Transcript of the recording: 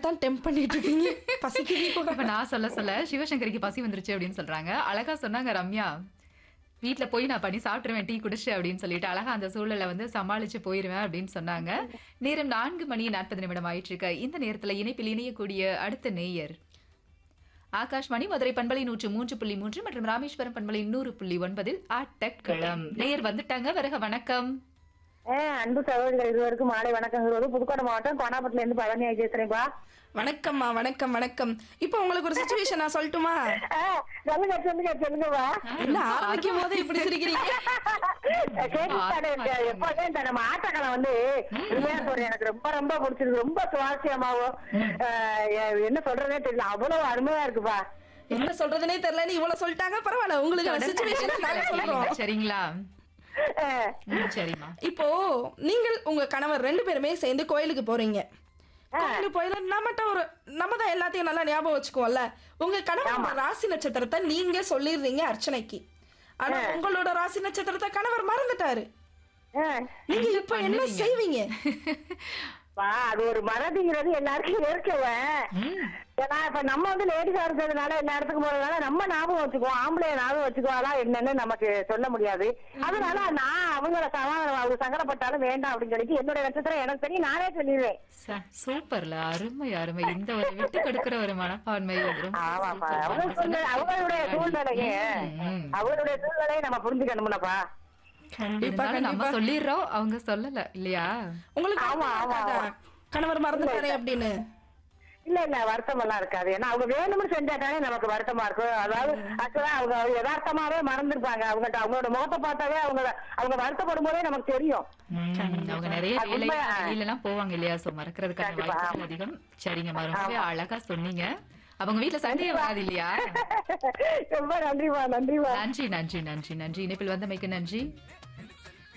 தான் டெம்ப் பண்ணிட்டு இருக்கீங்க பசிக்குது இப்ப நான் சொல்ல சொல்ல சிவசங்கரிக்கு பசி வந்துருச்சு அப்படின்னு சொல்றாங்க அழகா சொன்னாங்க ரம்யா வீட்ல போய் நான் பண்ணி சாப்பிட்டுருவேன் டீ குடிச்சு அப்படின்னு சொல்லிட்டு அழகா அந்த சூழலை வந்து சமாளிச்சு போயிருவேன் அப்படின்னு சொன்னாங்க நேரம் நான்கு மணி நாற்பது நிமிடம் ஆயிட்டு இருக்க இந்த நேரத்துல இணைப்பில் இணையக்கூடிய அடுத்த நேயர் ஆகாஷ்வாணி மதுரை பண்பலை நூற்று மூன்று புள்ளி மூன்று மற்றும் ராமேஸ்வரம் பண்பலை நூறு புள்ளி ஒன்பதில் ஆட்டக்களம் நேயர் வந்துட்டாங்க வருக வணக்கம் ஏ அன்பு சகோதரிகள் இருவருக்கும் மாலை வணக்கங்கிறது புதுக்கோட்டை மாவட்டம் கோனாபுரத்துல இருந்து பழனியா பேசுறேன்பா வணக்கம்மா வணக்கம் வணக்கம் இப்போ உங்களுக்கு ஒரு சுச்சுவேஷன் நான் சொல்லட்டுமா ஆ, சொல்லுங்க சொல்லுங்க சொல்லுங்கப்பா என்ன ஆரம்பிக்கும் போது இப்படி சிரிக்கிறீங்க கேட்டுட்டானே, எப்போதுமே இந்த நம்ம ஆட்டக்காலம் வந்து உண்மையா சொல்றேன் எனக்கு ரொம்ப ரொம்ப பிடிச்சிருக்கு ரொம்ப சுவாரஸ்யமாவும் ஆ, எ- என்ன சொல்றதே தெரியல அவ்வளவு அருமையா இருக்குப்பா என்ன சொல்றதுனே தெரியல நீ இவ்வளவு சொல்லிட்டாங்க பரவாயில்ல உங்களுக்கு சுச்சுவேஷன் நாங்க சொல்றோம் சரிங்களா ஆ, ம், சரிம்மா இப்போ நீங்கள் உங்க கணவர் ரெண்டு பேருமே சேர்ந்து கோயிலுக்கு போறீங்க கோயிலுக்கு போயில நம்மகிட்ட ஒரு நம்ம தான் எல்லாத்தையும் நல்லா ஞாபகம் வச்சுக்குவோம்ல உங்க கணவர் ராசி நட்சத்திரத்தை நீங்க சொல்லிடுறீங்க அர்ச்சனைக்கு ஆனா உங்களோட ராசி நட்சத்திரத்தை கணவர் மறந்துட்டாரு ஆ. நீங்க இப்ப என்ன செய்வீங்க பா அது ஒரு மறதிங்கிறது எல்லாருக்கும் இருக்கவன் ஏன்னா இப்ப நம்ம வந்து லேடிஸா இருக்கிறதுனால எல்லா இடத்துக்கும் போறதுனால நம்ம ஞாபகம் வச்சுக்குவோம் ஆம்பளை ஞாபகம் வச்சுக்குவாளா என்னன்னு நமக்கு சொல்ல முடியாது அதனால நான் அவங்கள சமாதானம் அவங்க சங்கடப்பட்டாலும் வேண்டாம் அப்படின்னு சொல்லிட்டு என்னோட நட்சத்திரம் எனக்கு தெரியும் நானே சொல்லிடுவேன் ச- சூப்பர்ல அருமை அருமை இந்த ஒரு விட்டு கொடுக்கிற ஒரு மனப்பான்மை ரொம்ப ஆமாப்பா சூப்பர். அவங்க சூழ்நிலை அவங்களுடைய சூழ்நிலையே ம். அவங்களுடைய சூழ்நிலையை நம்ம புரிஞ்சுக்கணும்லப்பா கண்டிப்பா இருந்தாலும் நம்ம கண்டிப்பா சொல்லிடுறோம் அவங்க சொல்லல இல்லையா உங்களுக்கு ஆமா, வருத்தமா ஆமா, இருக்காதா? கணவர் மறந்துட்டாரே அப்படின்னு இல்ல இல்ல வருத்தம் எல்லாம் இருக்காது ஏன்னா அவங்க வேணும்னு செஞ்சாட்டாலே நமக்கு வருத்தமா இருக்கும் அதாவது ஆக்சுவலா அவங்க யதார்த்தமாவே மறந்துருப்பாங்க அவங்க அவங்களோட முகத்தை பார்த்தாவே அவங்க அவங்க வருத்தப்படும் போதே நமக்கு தெரியும் ம், அவங்க நிறைய அது வேலை உண்மை. வெளியில எல்லாம் போவாங்க இல்லையா சோ மறக்கிறதுக்கான கண்டிப்பா, வாய்ப்புகள் அதிகம் சரிங்கம்மா ரொம்பவே அழகா சொன்னீங்க அவங்க வீட்டுல சண்டையே வராது இல்லையா ரொம்ப நன்றிமா நன்றிமா நன்றி நன்றி நன்றி நன்றி இணைப்பில் வந்தமைக்கு நன்றி